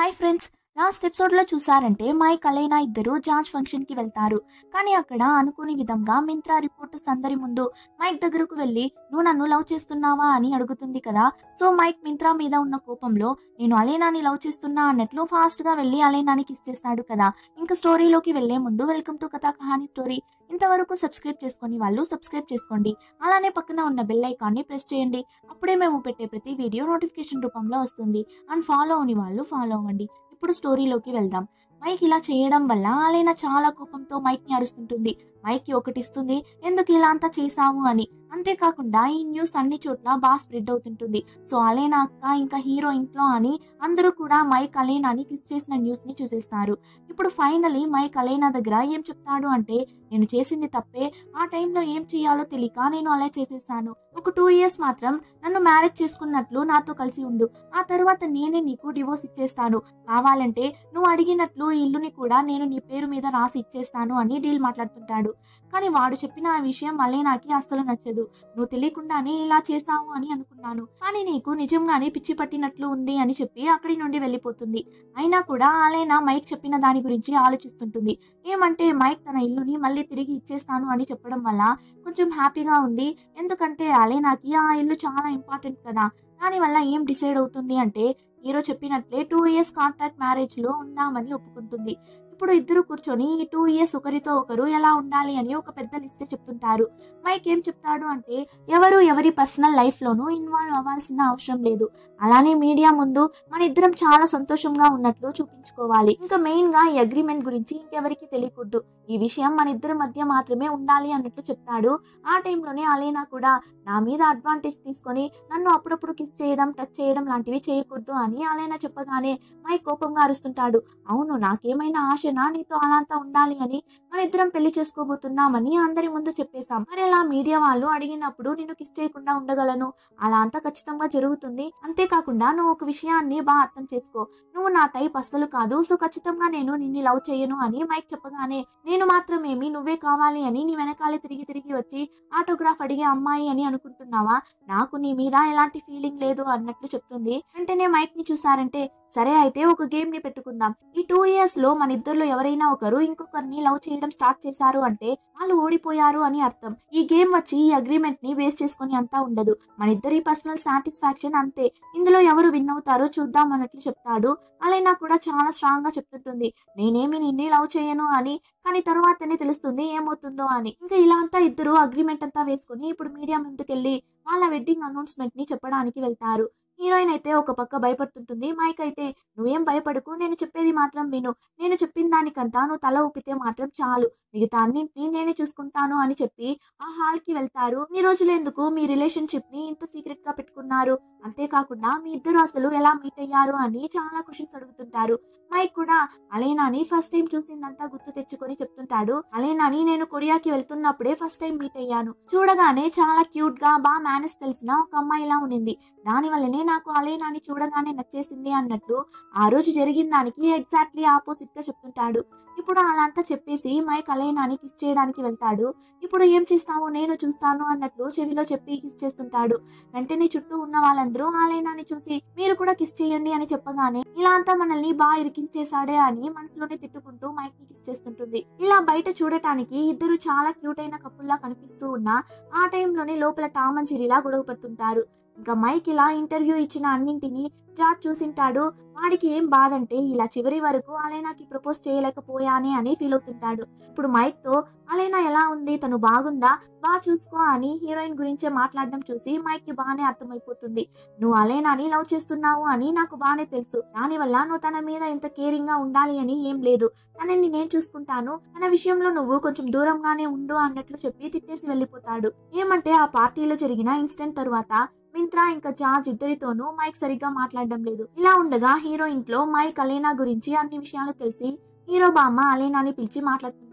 hi friends last ఎపిసోడ్లో చూసారంటే mic అలైనా ఇద్దరు జార్జ్ ఫంక్షన్కి వెళ్తారు కానీ అక్కడ అనుకోని విధంగా మింత్రా రిపోర్టర్స్ అందరి ముందు మైక్ దగ్గరకు వెళ్ళి నువ్వు నన్ను లవ్ చేస్తున్నావా అని అడుగుతుంది కదా సో మైక్ మింత్రా మీద ఉన్న కోపంలో నేను అలైనాని లవ్ చేస్తున్నా అన్నట్లు ఫాస్ట్గా వెళ్ళి అలైనాని కిస్ చేస్తాడు కదా ఇంకా స్టోరీలోకి వెళ్లే ముందు వెల్కమ్ టు కథా కహాని స్టోరీ ఇంతవరకు సబ్స్క్రైబ్ చేసుకొని వాళ్ళు సబ్స్క్రైబ్ చేసుకోండి అలానే పక్కన ఉన్న బెల్ ఐకాన్ని ప్రెస్ చేయండి అప్పుడే మేము పెట్టే ప్రతి వీడియో నోటిఫికేషన్ రూపంలో వస్తుంది అండ్ ఫాలో అవని వాళ్ళు ఫాలో అవ్వండి ఇప్పుడు స్టోరీలోకి వెళ్దాం మైక్ ఇలా చేయడం వల్ల అలైనా చాలా కోపంతో మైక్ ని అరుస్తుంటుంది మైక్ కి ఒకటి ఇస్తుంది ఎందుకు ఇలా అంతా చేసావు అని అంతేకాకుండా ఈ న్యూస్ అన్ని చోట్ల బాగా స్ప్రెడ్ అవుతుంటుంది సో అలేనా అక్క ఇంకా హీరో ఇంట్లో అని అందరూ కూడా మైక్ అలేనాని కిస్ చేసిన న్యూస్ ని చూసేస్తారు ఇప్పుడు ఫైనలీ మైక్ అలేనా దగ్గర ఏం చెప్తాడు అంటే నేను చేసింది తప్పే ఆ టైంలో ఏం చేయాలో తెలియక నేను అలా చేసేసాను ఒక టూ ఇయర్స్ మాత్రం నన్ను మ్యారేజ్ చేసుకున్నట్లు నాతో కలిసి ఉండు ఆ తర్వాత నేనే నీకు డివోర్స్ ఇచ్చేస్తాను కావాలంటే నువ్వు అడిగినట్లు ఈ ఇల్లుని కూడా నేను నీ పేరు మీద రాసి ఇచ్చేస్తాను అని డీల్ మాట్లాడుతుంటాడు కానీ వాడు చెప్పిన ఆ విషయం అలేనాకి అస్సలు నచ్చదు నువ్వు తెలియకుండానే ఇలా చేశావు అని అనుకున్నాను కానీ నీకు నిజంగానే పిచ్చి పట్టినట్లు ఉంది అని చెప్పి అక్కడి నుండి వెళ్ళిపోతుంది అయినా కూడా అలేనా మైక్ చెప్పిన దాని గురించి ఆలోచిస్తుంటుంది ఏమంటే మైక్ తన ఇల్లుని మళ్ళీ తిరిగి ఇచ్చేస్తాను అని చెప్పడం వల్ల కొంచెం హ్యాపీగా ఉంది ఎందుకంటే అలేనాకి ఆ ఇల్లు చాలా ఇంపార్టెంట్ కదా దానివల్ల ఏం డిసైడ్ అవుతుంది అంటే హీరో చెప్పినట్లే టూ ఇయర్స్ కాంట్రాక్ట్ మ్యారేజ్ లో ఉందామని ఒప్పుకుంటుంది ఇప్పుడు ఇద్దరు కూర్చొని ఈ టూ ఇయర్స్ ఒకరితో ఒకరు ఎలా ఉండాలి అని ఒక పెద్ద లిస్ట్ చెప్తుంటారు మైక్ ఏం చెప్తాడు అంటే ఎవరు ఎవరి పర్సనల్ లైఫ్ లోనూ ఇన్వాల్వ్ అవ్వాల్సిన అవసరం లేదు అలానే మీడియా ముందు మన ఇద్దరం చాలా సంతోషంగా ఉన్నట్లు చూపించుకోవాలి ఇంకా మెయిన్ గా ఈ అగ్రిమెంట్ గురించి ఇంకెవరికి తెలియకూడదు ఈ విషయం మన ఇద్దరి మధ్య మాత్రమే ఉండాలి అన్నట్లు చెప్తాడు ఆ టైంలోనే అలేనా కూడా నా మీద అడ్వాంటేజ్ తీసుకొని నన్ను అప్పుడప్పుడు కిస్ చేయడం టచ్ చేయడం లాంటివి చేయకూడదు అని అలైనా చెప్పగానే మైక్ కోపంగా అరుస్తుంటాడు అవును నాకేమైనా ఆశనా నీతో అలా అంతా ఉండాలి అని మన ఇద్దరం పెళ్లి చేసుకోబోతున్నామని అందరి ముందు చెప్పేశాం మరి అలా మీడియా వాళ్ళు అడిగినప్పుడు నేను కిస్ చేయకుండా ఉండగలను అలా అంతా ఖచ్చితంగా జరుగుతుంది అంతేకాకుండా నువ్వు ఒక విషయాన్ని బాగా అర్థం చేసుకో నువ్వు నా టైప్ అస్సలు కాదు సో ఖచ్చితంగా నేను నిన్ను లవ్ చేయను అని మైక్ చెప్పగానే నేను మాత్రమేమి నువ్వే కావాలి అని నీ వెనకాలే తిరిగి తిరిగి వచ్చి ఆటోగ్రాఫ్ అడిగే అమ్మాయి అని అనుకుంటున్నావా నాకు నీ మీద ఎలాంటి ఫీలింగ్ లేదు అన్నట్లు చెప్తుంది వెంటనే మైక్ ని చూసారంటే సరే అయితే ఒక గేమ్ ని పెట్టుకుందాం ఈ టూ ఇయర్స్ లో మన ఇద్దరిలో ఎవరైనా ఒకరు ఇంకొకరిని లవ్ చేయడం స్టార్ట్ చేశారు అంటే వాళ్ళు ఓడిపోయారు అని అర్థం ఈ గేమ్ వచ్చి ఈ అగ్రిమెంట్ ని వేస్ట్ చేసుకుని అంతా ఉండదు మన ఇద్దరి పర్సనల్ సాటిస్ఫాక్షన్ అంతే ఇందులో ఎవరు విన్ అవుతారో చూద్దాం అన్నట్లు చెప్తాడు అలైనా కూడా చాలా స్ట్రాంగ్ గా చెప్తుంటుంది నేనేమి నిన్నే లవ్ చేయను అని కానీ తర్వాతనే తెలుస్తుంది ఏమవుతుందో అని ఇంకా ఇలా అంతా ఇద్దరు అగ్రిమెంట్ అంతా వేసుకుని ఇప్పుడు మీడియా ముందుకెళ్ళి వాళ్ళ వెడ్డింగ్ అనౌన్స్మెంట్ ని చెప్పడానికి వెళ్తారు హీరోయిన్ అయితే ఒక పక్క భయపడుతుంటుంది మైక్ అయితే నువ్వేం భయపడకు నేను చెప్పేది మాత్రం విను నేను చెప్పిన దానికంతా నువ్వు తల ఊపితే మాత్రం చాలు మిగతా అన్నింటినీ నేనే చూసుకుంటాను అని చెప్పి ఆ హాల్ కి వెళ్తారు ఈ రోజులు ఎందుకు మీ రిలేషన్షిప్ ని ఇంత సీక్రెట్ గా పెట్టుకున్నారు అంతేకాకుండా మీ ఇద్దరు అసలు ఎలా మీట్ అయ్యారు అని చాలా క్వశ్చన్స్ అడుగుతుంటారు మైక్ కూడా అలేనాని ఫస్ట్ టైం చూసిందంతా గుర్తు తెచ్చుకొని చెప్తుంటాడు అలేనాని నేను కొరియాకి వెళ్తున్నప్పుడే ఫస్ట్ టైం మీట్ అయ్యాను చూడగానే చాలా క్యూట్ గా బాగా మేనస్ తెలిసిన ఒక అమ్మాయిలా ఉండింది దాని వల్లనే నాకు అలేనాని చూడగానే నచ్చేసింది అన్నట్లు ఆ రోజు జరిగిన దానికి ఎగ్జాక్ట్లీ ఆపోజిట్ గా చెప్తుంటాడు ఇప్పుడు అలా అంతా చెప్పేసి మైక్ అలేనాని కిస్ చేయడానికి వెళ్తాడు ఇప్పుడు ఏం చేస్తావు నేను చూస్తాను అన్నట్లు చెవిలో చెప్పి కిస్ చేస్తుంటాడు వెంటనే చుట్టూ ఉన్న వాళ్ళందరూ అలేనాని చూసి మీరు కూడా కిస్ చేయండి అని చెప్పగానే ఇలా అంతా మనల్ని బాగా ఇరికించేశాడే అని మనసులోనే తిట్టుకుంటూ మైక్ ని కిస్ చేస్తుంటుంది ఇలా బయట చూడటానికి ఇద్దరు చాలా క్యూట్ అయిన కప్పుల్లా కనిపిస్తూ ఉన్నా ఆ టైంలోనే లోపల టామ్ అండ్ జెర్రీలా గొడవ పడుతుంటారు ఇంకా మైక్ ఇలా ఇంటర్వ్యూ ఇచ్చిన అన్నింటినీ జార్జ్ చూసింటాడు వాడికి ఏం బాధ అంటే ఇలా చివరి వరకు అలైనాకి ప్రపోజ్ చేయలేకపోయానే అని ఫీల్ అవుతుంటాడు ఇప్పుడు మైక్ తో అలైనా ఎలా ఉంది తను బాగుందా బాగా చూసుకో అని హీరోయిన్ గురించే మాట్లాడడం చూసి మైక్ కి బాగానే అర్థమైపోతుంది నువ్వు అలైనాని లవ్ చేస్తున్నావు అని నాకు బాగానే తెలుసు దానివల్ల నువ్వు తన మీద ఇంత కేరింగ్ గా ఉండాలి అని ఏం లేదు తనని నేను చూసుకుంటాను తన విషయంలో నువ్వు కొంచెం దూరంగానే ఉండు అన్నట్లు చెప్పి తిట్టేసి వెళ్ళిపోతాడు ఏమంటే ఆ పార్టీలో జరిగిన ఇన్సిడెంట్ తర్వాత మింత్రా ఇంకా జార్జ్ ఇద్దరితోనూ మైక్ సరిగ్గా మాట్లాడడం లేదు ఇలా ఉండగా హీరో ఇంట్లో మైక్ అలేనా గురించి అన్ని విషయాలు తెలిసి హీరో బామ్మ అలేనాని పిలిచి మాట్లాడుతుంటారు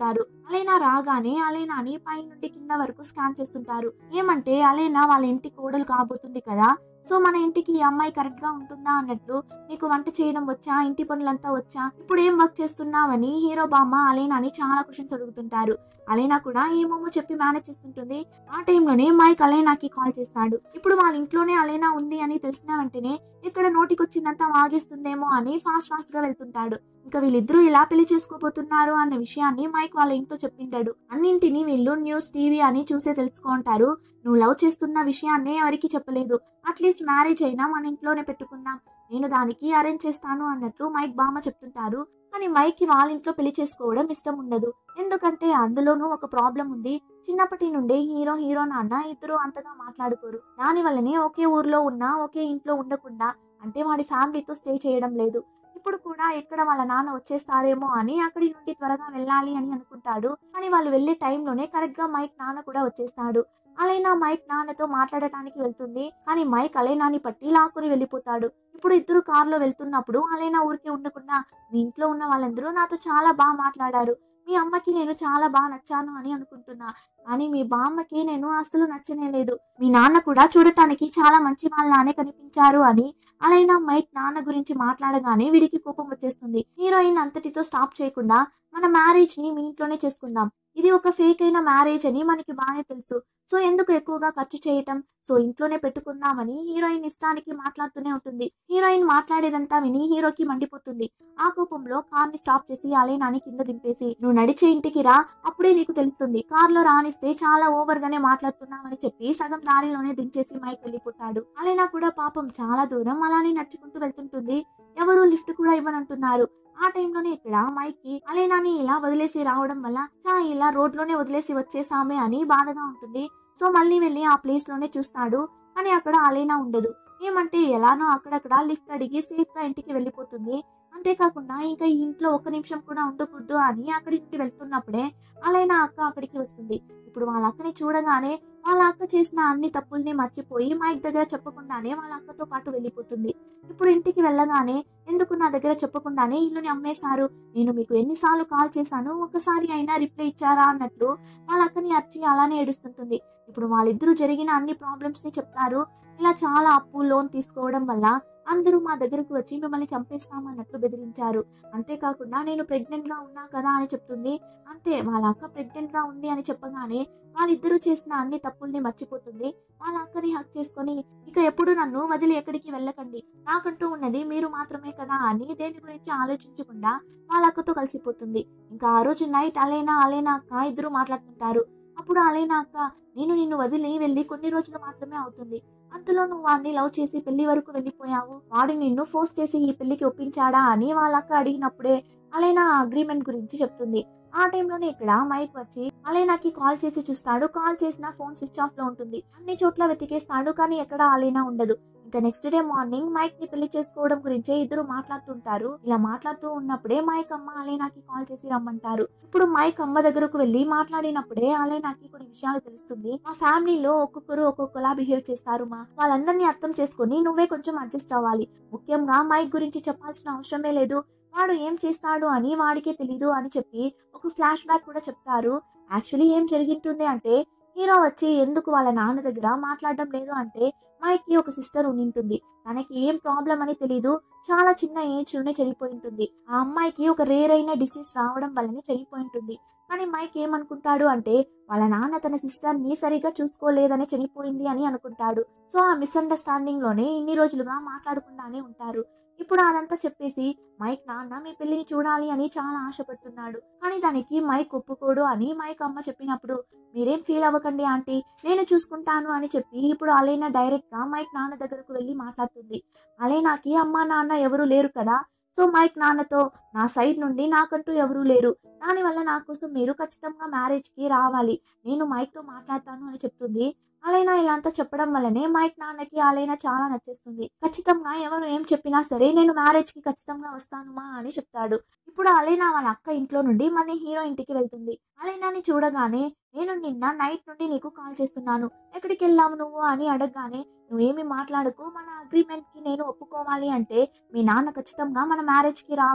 అలైనా రాగానే అలైనాని పై నుండి కింద వరకు స్కాన్ చేస్తుంటారు ఏమంటే అలైనా వాళ్ళ ఇంటి కోడలు కాబోతుంది కదా సో మన ఇంటికి ఈ అమ్మాయి కరెక్ట్ గా ఉంటుందా అన్నట్లు నీకు వంట చేయడం వచ్చా ఇంటి పనులంతా వచ్చా ఇప్పుడు ఏం వర్క్ చేస్తున్నావని హీరో బామ్మ అలైనాని చాలా క్వశ్చన్స్ అడుగుతుంటారు అలైనా కూడా ఏమేమో చెప్పి మేనేజ్ చేస్తుంటుంది ఆ టైంలోనే మైక్ అలైనాకి కాల్ చేస్తాడు ఇప్పుడు వాళ్ళ ఇంట్లోనే అలైనా ఉంది అని తెలిసిన వెంటనే ఇక్కడ నోటికి వచ్చిందంతా వాగేస్తుందేమో అని ఫాస్ట్ ఫాస్ట్ గా వెళ్తుంటాడు ఇంకా వీళ్ళిద్దరూ ఇలా పెళ్లి చేసుకోబోతున్నారు అన్న విషయాన్ని మైక్ వాళ్ళ ఇంట్లో చెప్పింటాడు అన్నింటినీ వీళ్ళు న్యూస్ టీవీ అని చూసే తెలుసుకుంటారు నువ్వు లవ్ చేస్తున్న విషయాన్ని ఎవరికి చెప్పలేదు అట్లీస్ట్ మ్యారేజ్ అయినా మన ఇంట్లోనే పెట్టుకుందాం నేను దానికి అరేంజ్ చేస్తాను అన్నట్లు మైక్ బామ్మ చెప్తుంటారు కానీ మైక్ కి వాళ్ళ ఇంట్లో పెళ్లి చేసుకోవడం ఇష్టం ఉండదు ఎందుకంటే అందులోనూ ఒక ప్రాబ్లం ఉంది చిన్నప్పటి నుండే హీరో హీరో నాన్న ఇద్దరు అంతగా మాట్లాడుకోరు దాని వల్లనే ఒకే ఊర్లో ఉన్నా ఒకే ఇంట్లో ఉండకుండా అంటే వాడి ఫ్యామిలీతో స్టే చేయడం లేదు ఇప్పుడు కూడా ఎక్కడ వాళ్ళ నాన్న వచ్చేస్తారేమో అని అక్కడి నుండి త్వరగా వెళ్ళాలి అని అనుకుంటాడు కానీ వాళ్ళు వెళ్ళే టైంలోనే కరెక్ట్ గా మైక్ నాన్న కూడా వచ్చేస్తాడు అలైనా మైక్ నాన్నతో మాట్లాడటానికి వెళ్తుంది కానీ మైక్ అలైనాని పట్టి లాక్కుని వెళ్ళిపోతాడు ఇప్పుడు ఇద్దరు కారులో వెళ్తున్నప్పుడు అలైనా ఊరికే ఉండకుండా మీ ఇంట్లో ఉన్న వాళ్ళందరూ నాతో చాలా బాగా మాట్లాడారు మీ అమ్మకి నేను చాలా బాగా నచ్చాను అని అనుకుంటున్నా కానీ మీ బామ్మకి నేను అస్సలు నచ్చనే లేదు మీ నాన్న కూడా చూడటానికి చాలా మంచి వాళ్ళనే కనిపించారు అని అలైనా మైక్ నాన్న గురించి మాట్లాడగానే వీడికి కోపం వచ్చేస్తుంది హీరోయిన్ అంతటితో స్టాప్ చేయకుండా మన మ్యారేజ్ ని మీ ఇంట్లోనే చేసుకుందాం ఇది ఒక ఫేక్ అయిన మ్యారేజ్ అని మనకి బాగానే తెలుసు సో ఎందుకు ఎక్కువగా ఖర్చు చేయటం సో ఇంట్లోనే పెట్టుకుందామని హీరోయిన్ ఇష్టానికి మాట్లాడుతూనే ఉంటుంది హీరోయిన్ మాట్లాడేదంతా విని హీరోకి మండిపోతుంది ఆ కోపంలో కార్ ని స్టాప్ చేసి అలైనాని కింద దింపేసి నువ్వు నడిచే ఇంటికి రా అప్పుడే నీకు తెలుస్తుంది కార్ లో రానిస్తే చాలా ఓవర్ గానే మాట్లాడుతున్నామని చెప్పి సగం దారిలోనే దించేసి మైక్ వెళ్ళిపోతాడు అలైనా కూడా పాపం చాలా దూరం అలానే నడుచుకుంటూ వెళ్తుంటుంది ఎవరు లిఫ్ట్ కూడా ఇవ్వనంటున్నారు ఆ టైంలోనే ఇక్కడ మైక్ కి అలైనాని ఇలా వదిలేసి రావడం వల్ల చా ఇలా రోడ్ లోనే వదిలేసి వచ్చేసామే అని బాధగా ఉంటుంది సో మళ్ళీ వెళ్ళి ఆ ప్లేస్ లోనే చూస్తాడు కానీ అక్కడ అలైనా ఉండదు ఏమంటే ఎలానో అక్కడక్కడ లిఫ్ట్ అడిగి సేఫ్ గా ఇంటికి వెళ్ళిపోతుంది అంతేకాకుండా ఇంకా ఈ ఇంట్లో ఒక్క నిమిషం కూడా ఉండకూడదు అని అక్కడి నుండి వెళ్తున్నప్పుడే అలైనా అక్క అక్కడికి వస్తుంది ఇప్పుడు వాళ్ళ అక్కని చూడగానే వాళ్ళ అక్క చేసిన అన్ని తప్పుల్ని మర్చిపోయి మైక్ దగ్గర చెప్పకుండానే వాళ్ళ అక్కతో పాటు వెళ్ళిపోతుంది ఇప్పుడు ఇంటికి వెళ్ళగానే ఎందుకు నా దగ్గర చెప్పకుండానే ఇల్లుని అమ్మేశారు నేను మీకు ఎన్నిసార్లు కాల్ చేశాను ఒకసారి అయినా రిప్లై ఇచ్చారా అన్నట్లు వాళ్ళ అక్కని అర్చి అలానే ఏడుస్తుంటుంది ఇప్పుడు వాళ్ళిద్దరూ జరిగిన అన్ని ప్రాబ్లమ్స్ ని చెప్తారు ఇలా చాలా అప్పు లోన్ తీసుకోవడం వల్ల అందరూ మా దగ్గరకు వచ్చి మిమ్మల్ని చంపేస్తామన్నట్లు బెదిరించారు అంతేకాకుండా నేను ప్రెగ్నెంట్ గా ఉన్నా కదా అని చెప్తుంది అంతే వాళ్ళ అక్క ప్రెగ్నెంట్ గా ఉంది అని చెప్పగానే వాళ్ళిద్దరూ చేసిన అన్ని తప్పుల్ని మర్చిపోతుంది వాళ్ళ అక్కని హక్ చేసుకొని ఇక ఎప్పుడు నన్ను వదిలి ఎక్కడికి వెళ్ళకండి నాకంటూ ఉన్నది మీరు మాత్రమే కదా అని దేని గురించి ఆలోచించకుండా వాళ్ళ అక్కతో కలిసిపోతుంది ఇంకా ఆ రోజు నైట్ అలేనా అలేనా అక్క ఇద్దరు మాట్లాడుతుంటారు అప్పుడు అలేనా అక్క నేను నిన్ను వదిలి వెళ్ళి కొన్ని రోజులు మాత్రమే అవుతుంది అంతలో నువ్వు వాడిని లవ్ చేసి పెళ్లి వరకు వెళ్ళిపోయావు వాడు నిన్ను ఫోర్స్ చేసి ఈ పెళ్లికి ఒప్పించాడా అని వాళ్ళ అక్క అడిగినప్పుడే అలైనా అగ్రిమెంట్ గురించి చెప్తుంది ఆ టైంలోనే ఇక్కడ మైక్ వచ్చి అలైనాకి కాల్ చేసి చూస్తాడు కాల్ చేసిన ఫోన్ స్విచ్ ఆఫ్ లో ఉంటుంది అన్ని చోట్ల వెతికేస్తాడు కానీ ఎక్కడ అలైనా ఉండదు ఇంకా నెక్స్ట్ డే మార్నింగ్ మైక్ ని పెళ్లి చేసుకోవడం గురించే ఇద్దరు మాట్లాడుతుంటారు ఇలా మాట్లాడుతూ ఉన్నప్పుడే మైక్ అమ్మ అలైనాకి కాల్ చేసి రమ్మంటారు ఇప్పుడు మైక్ అమ్మ దగ్గరకు వెళ్ళి మాట్లాడినప్పుడే అలైనాకి కొన్ని విషయాలు తెలుస్తుంది మా ఫ్యామిలీలో ఒక్కొక్కరు ఒక్కొక్కలా బిహేవ్ చేస్తారు మా వాళ్ళందరినీ అర్థం చేసుకొని నువ్వే కొంచెం అడ్జస్ట్ అవ్వాలి ముఖ్యంగా మైక్ గురించి చెప్పాల్సిన అవసరమే లేదు వాడు ఏం చేస్తాడు అని వాడికే తెలీదు అని చెప్పి ఒక ఫ్లాష్ బ్యాక్ కూడా చెప్తారు యాక్చువల్లీ ఏం జరిగింటుంది అంటే హీరో వచ్చి ఎందుకు వాళ్ళ నాన్న దగ్గర మాట్లాడడం లేదు అంటే మైక్కి ఒక సిస్టర్ ఉండింటుంది తనకి ఏం ప్రాబ్లం అని తెలీదు చాలా చిన్న ఏజ్ లోనే చనిపోయి ఉంటుంది ఆ అమ్మాయికి ఒక రేర్ అయిన డిసీజ్ రావడం వల్లనే చనిపోయి ఉంటుంది కానీ మైక్ ఏమనుకుంటాడు అంటే వాళ్ళ నాన్న తన సిస్టర్ ని సరిగా చూసుకోలేదని చనిపోయింది అని అనుకుంటాడు సో ఆ మిస్అండర్స్టాండింగ్ లోనే ఇన్ని రోజులుగా మాట్లాడకుండానే ఉంటారు ఇప్పుడు అదంతా చెప్పేసి మైక్ నాన్న మీ పెళ్లిని చూడాలి అని చాలా ఆశపడుతున్నాడు కానీ దానికి మైక్ ఒప్పుకోడు అని మైక్ అమ్మ చెప్పినప్పుడు మీరేం ఫీల్ అవ్వకండి ఆంటీ నేను చూసుకుంటాను అని చెప్పి ఇప్పుడు అలైనా డైరెక్ట్ గా మైక్ నాన్న దగ్గరకు వెళ్ళి మాట్లాడుతుంది అలైనాకి అమ్మ నాన్న ఎవరు లేరు కదా సో మైక్ నాన్నతో నా సైడ్ నుండి నాకంటూ ఎవరూ లేరు దానివల్ల నా కోసం మీరు ఖచ్చితంగా మ్యారేజ్కి రావాలి నేను మైక్తో మాట్లాడతాను అని చెప్తుంది అలైనా ఇలా అంతా చెప్పడం వల్లనే మైక్ నాన్నకి అలైనా చాలా నచ్చేస్తుంది ఖచ్చితంగా ఎవరు ఏం చెప్పినా సరే నేను మ్యారేజ్ కి ఖచ్చితంగా వస్తాను మా అని చెప్తాడు ఇప్పుడు అలైనా వాళ్ళ అక్క ఇంట్లో నుండి మళ్ళీ హీరో ఇంటికి వెళ్తుంది అలైనాని చూడగానే నేను నిన్న నైట్ నుండి నీకు కాల్ చేస్తున్నాను ఎక్కడికి వెళ్ళావు నువ్వు అని అడగగానే నువ్వేమి మాట్లాడకు మన అగ్రిమెంట్ కి నేను ఒప్పుకోవాలి అంటే మీ నాన్న ఖచ్చితంగా మన మ్యారేజ్ కి రావాలి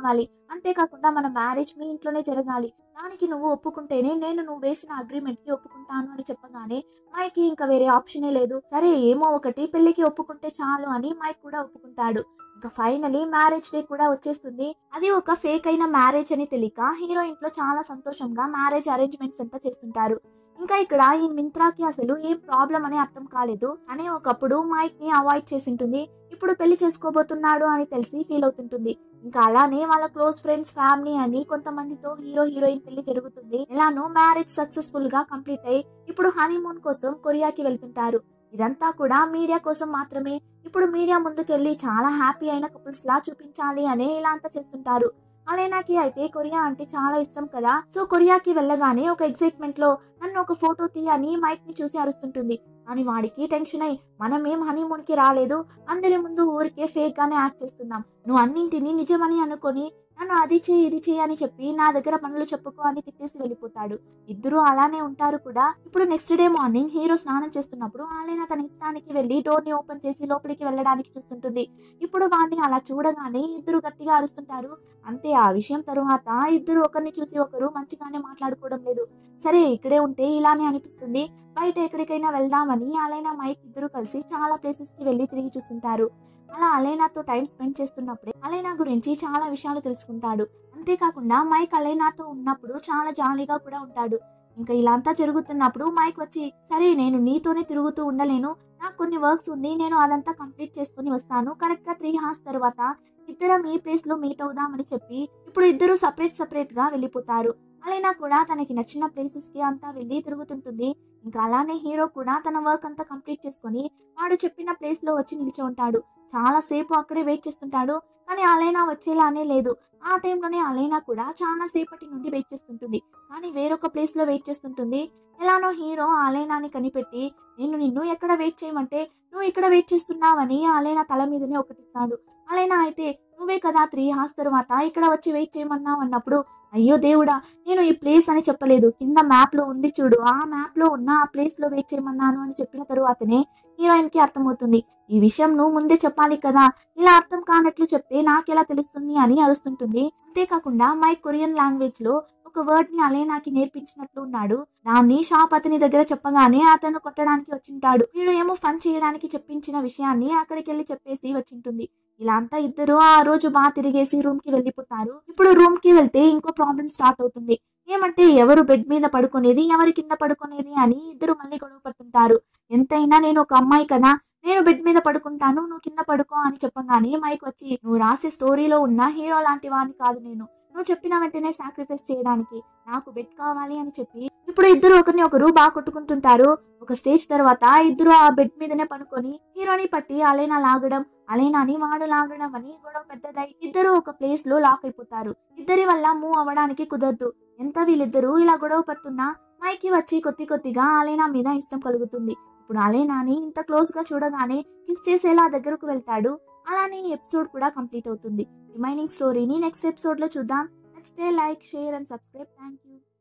అంతేకాకుండా మన మ్యారేజ్ మీ ఇంట్లోనే జరగాలి దానికి నువ్వు ఒప్పుకుంటేనే నేను నువ్వు వేసిన అగ్రిమెంట్ కి ఒప్పుకుంటాను అని చెప్పగానే మైక్ ఇంకా వేరే ఆప్షనే లేదు సరే ఏమో ఒకటి పెళ్లికి ఒప్పుకుంటే చాలు అని మైక్ కూడా ఒప్పుకుంటాడు ఇంకా ఫైనలీ మ్యారేజ్ డే కూడా వచ్చేస్తుంది అది ఒక ఫేక్ అయిన మ్యారేజ్ అని తెలియక హీరో ఇంట్లో చాలా సంతోషంగా మ్యారేజ్ అరేంజ్మెంట్స్ అంతా చేస్తుంటారు ఇంకా ఇక్కడ ఈ మింత్రాకి అసలు ఏం ప్రాబ్లం అని అర్థం కాలేదు అని ఒకప్పుడు మైక్ ని అవాయిడ్ చేసి ఉంటుంది ఇప్పుడు పెళ్లి చేసుకోబోతున్నాడు అని తెలిసి ఫీల్ అవుతుంటుంది ఇంకా అలానే వాళ్ళ క్లోజ్ ఫ్రెండ్స్ ఫ్యామిలీ అని కొంతమందితో హీరో హీరోయిన్ పెళ్లి జరుగుతుంది ఇలానో మ్యారేజ్ సక్సెస్ఫుల్ గా కంప్లీట్ అయ్యి ఇప్పుడు హనీమూన్ కోసం కొరియాకి వెళ్తుంటారు ఇదంతా కూడా మీడియా కోసం మాత్రమే ఇప్పుడు మీడియా ముందుకెళ్ళి చాలా హ్యాపీ అయిన కపుల్స్ లా చూపించాలి అనే ఇలా అంతా చేస్తుంటారు అలేనాకి అయితే కొరియా అంటే చాలా ఇష్టం కదా సో కొరియాకి వెళ్ళగానే ఒక ఎక్సైట్మెంట్ లో నన్ను ఒక ఫోటో తీయని మైక్ ని చూసి అరుస్తుంటుంది అని వాడికి టెన్షన్ అయి మనం ఏం హనీమూన్ కి రాలేదు అందరి ముందు ఊరికే ఫేక్ గానే యాక్ట్ చేస్తున్నాం నువ్వు అన్నింటినీ నిజమని అనుకొని నన్ను అది చేయి ఇది చేయి అని చెప్పి నా దగ్గర పనులు చెప్పుకో అని తిట్టేసి వెళ్ళిపోతాడు ఇద్దరు అలానే ఉంటారు కూడా ఇప్పుడు నెక్స్ట్ డే మార్నింగ్ హీరో స్నానం చేస్తున్నప్పుడు ఆలైన తన ఇష్టానికి వెళ్ళి డోర్ ని ఓపెన్ చేసి లోపలికి వెళ్ళడానికి చూస్తుంటుంది ఇప్పుడు వాడిని అలా చూడగానే ఇద్దరు గట్టిగా అరుస్తుంటారు అంతే ఆ విషయం తరువాత ఇద్దరు ఒకరిని చూసి ఒకరు మంచిగానే మాట్లాడుకోవడం లేదు సరే ఇక్కడే ఉంటే ఇలానే అనిపిస్తుంది బయట ఎక్కడికైనా వెళ్దామని అలైనా మైక్ ఇద్దరు కలిసి చాలా ప్లేసెస్ కి వెళ్ళి తిరిగి చూస్తుంటారు అలా అలైనాతో టైం స్పెండ్ చేస్తున్నప్పుడే అలైనా గురించి చాలా విషయాలు తెలుసుకుంటాడు అంతేకాకుండా మైక్ అలైనాతో ఉన్నప్పుడు చాలా జాలీగా కూడా ఉంటాడు ఇంకా ఇలా అంతా జరుగుతున్నప్పుడు మైక్ వచ్చి సరే నేను నీతోనే తిరుగుతూ ఉండలేను నాకు కొన్ని వర్క్స్ ఉంది నేను అదంతా కంప్లీట్ చేసుకుని వస్తాను కరెక్ట్ గా త్రీ హార్స్ తర్వాత ఇద్దరం ఈ ప్లేస్ లో మీట్ అవుదామని చెప్పి ఇప్పుడు ఇద్దరు సపరేట్ సపరేట్ గా వెళ్ళిపోతారు అలైనా కూడా తనకి నచ్చిన ప్లేసెస్ కి అంతా వెళ్ళి తిరుగుతుంటుంది ఇంకా అలానే హీరో కూడా తన వర్క్ అంతా కంప్లీట్ చేసుకొని వాడు చెప్పిన ప్లేస్ లో వచ్చి నిలిచి ఉంటాడు చాలా సేపు అక్కడే వెయిట్ చేస్తుంటాడు కానీ అలైనా వచ్చేలానే లేదు ఆ టైంలోనే అలైనా కూడా చాలా సేపటి నుండి వెయిట్ చేస్తుంటుంది కానీ వేరొక ప్లేస్ లో వెయిట్ చేస్తుంటుంది ఎలానో హీరో అలైనాని కనిపెట్టి నేను నిన్ను ఎక్కడ వెయిట్ చేయమంటే నువ్వు ఇక్కడ వెయిట్ చేస్తున్నావని అలైనా తల మీదనే ఒకటిస్తాడు అలైనా అయితే నువ్వే కదా త్రీ హార్స్ తర్వాత ఇక్కడ వచ్చి వెయిట్ చేయమన్నావు అన్నప్పుడు అయ్యో దేవుడా నేను ఈ ప్లేస్ అని చెప్పలేదు కింద మ్యాప్ లో ఉంది చూడు ఆ మ్యాప్ లో ఉన్న ఆ ప్లేస్ లో వెయిట్ చేయమన్నాను అని చెప్పిన తరువాతనే హీరోయిన్ కి అర్థమవుతుంది ఈ విషయం నువ్వు ముందే చెప్పాలి కదా ఇలా అర్థం కానట్లు చెప్తే నాకెలా తెలుస్తుంది అని అరుస్తుంటుంది అంతేకాకుండా మై కొరియన్ లాంగ్వేజ్ లో ఒక వర్డ్ ని అలేనాకి నేర్పించినట్లు ఉన్నాడు దాన్ని షాప్ అతని దగ్గర చెప్పగానే అతను కొట్టడానికి వచ్చింటాడు వీడు ఏమో ఫన్ చేయడానికి చెప్పించిన విషయాన్ని అక్కడికి వెళ్ళి చెప్పేసి వచ్చింటుంది ఇలా అంతా ఇద్దరు ఆ రోజు బాగా తిరిగేసి రూమ్ కి వెళ్ళిపోతారు ఇప్పుడు రూమ్ కి వెళ్తే ఇంకో ప్రాబ్లం స్టార్ట్ అవుతుంది ఏమంటే ఎవరు బెడ్ మీద పడుకునేది ఎవరి కింద పడుకునేది అని ఇద్దరు మళ్ళీ గొడవ పడుతుంటారు ఎంతైనా నేను ఒక అమ్మాయి కదా నేను బెడ్ మీద పడుకుంటాను నువ్వు కింద పడుకో అని చెప్పగానే మైక్ వచ్చి నువ్వు రాసే స్టోరీలో ఉన్న హీరో లాంటి వాడిని కాదు నేను నువ్వు చెప్పిన వెంటనే సాక్రిఫైస్ చేయడానికి నాకు బెడ్ కావాలి అని చెప్పి ఇప్పుడు ఇద్దరు ఒకరిని ఒకరు బాగా కొట్టుకుంటుంటారు ఒక స్టేజ్ తర్వాత ఇద్దరు ఆ బెడ్ మీదనే పడుకొని హీరోని పట్టి అలైనా లాగడం అలైనాని వాడు లాగడం అని గొడవ పెద్దదై ఇద్దరు ఒక ప్లేస్ లో లాక్ అయిపోతారు ఇద్దరి వల్ల మూవ్ అవ్వడానికి కుదరదు ఎంత వీళ్ళిద్దరూ ఇలా గొడవ పడుతున్నా మైకి వచ్చి కొద్ది కొద్దిగా అలైనా మీద ఇష్టం కలుగుతుంది ఇప్పుడు అలైనాని ఇంత క్లోజ్ గా చూడగానే కిస్ చేసేలా దగ్గరకు వెళ్తాడు అలానే ఈ ఎపిసోడ్ కూడా కంప్లీట్ అవుతుంది రిమైనింగ్ స్టోరీని నెక్స్ట్ ఎపిసోడ్ లో చూద్దాం నచ్చితే like share and subscribe thank you